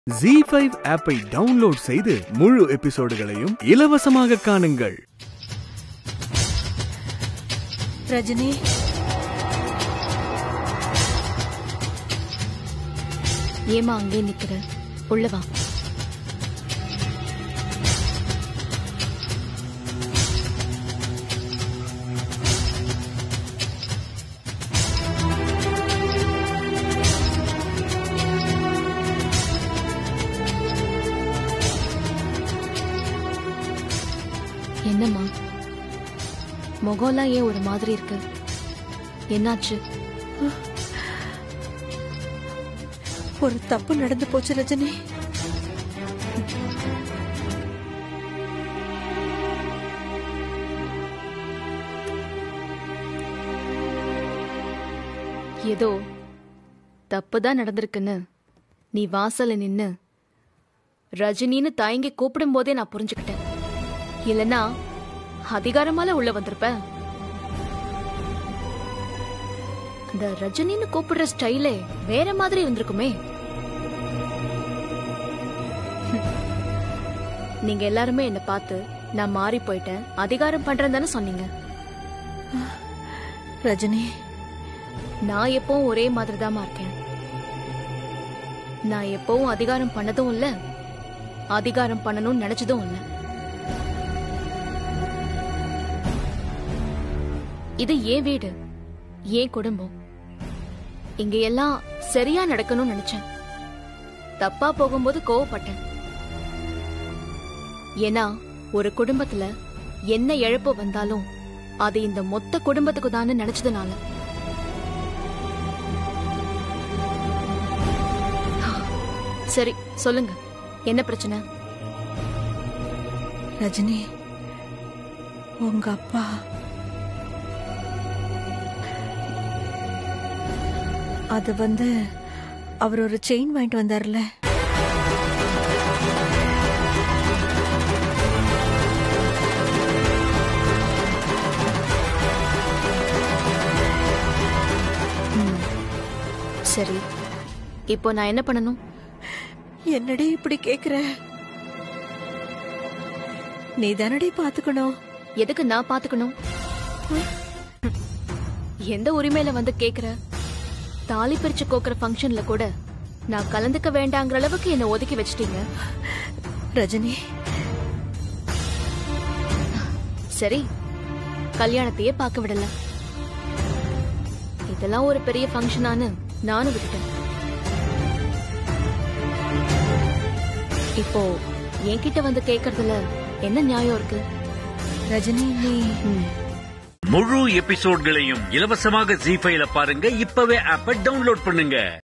G five ஆப்பை download செய்து முழு எபிசோடுகளையும் இலவசமாக காணுங்கள் ரஜினி ஏமா அங்கே நிக்கிற உள்ள வா என்னம்மா முகம்லாம் ஏன் ஒரு மாதிரி இருக்கு என்னாச்சு ஒரு தப்பு நடந்து போச்சு ரஜினி ஏதோ தப்புதான் நடந்திருக்குன்னு நீ வாசல்ல நின்னு ரஜினின்னு தயங்கி கூப்பிடும் போதே நான் புரிஞ்சுக்கிட்டேன் இல்லனா அதிகாரமால உள்ள வந்திருப்ப அந்த ரஜினின்னு கூப்பிடுற ஸ்டைலே வேற மாதிரி இருந்திருக்குமே நீங்க எல்லாருமே என்ன பார்த்து நான் மாறி போயிட்டேன் அதிகாரம் பண்றேன்னு தானே சொன்னீங்க ரஜினி நான் எப்பவும் ஒரே மாதிரி இருக்கேன் நான் எப்பவும் அதிகாரம் பண்ணதும் இல்ல அதிகாரம் பண்ணணும்னு நினைச்சதும் இல்ல இது ஏன் வீடு ஏன் குடும்பம் இங்க எல்லாம் சரியா நடக்கணும்னு நினைச்சேன் தப்பா போகும்போது கோவப்பட்டேன் ஏன்னா ஒரு குடும்பத்துல என்ன இழப்பு வந்தாலும் அது இந்த மொத்த குடும்பத்துக்கு தான் நினைச்சதுனால சரி சொல்லுங்க என்ன பிரச்சனை ரஜினி உங்க அப்பா அது வந்து அவர் ஒரு செயின் வாங்கிட்டு வந்தார்ல சரி இப்போ நான் என்ன பண்ணணும் என்னடி இப்படி கேக்குற நீ தானடி பாத்துக்கணும் எதுக்கு நான் பாத்துக்கணும் எந்த உரிமையில வந்து கேக்குற தாலி பிரிச்சு கோக்குற ஃபங்க்ஷன்ல கூட நான் கலந்துக்க வேண்டாங்கிற அளவுக்கு என்ன ஒதுக்கி வச்சிட்டீங்க ரஜினி சரி கல்யாணத்தையே பார்க்க விடல இதெல்லாம் ஒரு பெரிய ஃபங்க்ஷனானு நானும் விட்டுட்டேன் இப்போ என்கிட்ட வந்து கேக்குறதுல என்ன நியாயம் இருக்கு ரஜினி நீ ம். முழு எபிசோட்களையும் இலவசமாக ஜி ஃபைல பாருங்க இப்பவே ஆப்ப டவுன்லோட் பண்ணுங்க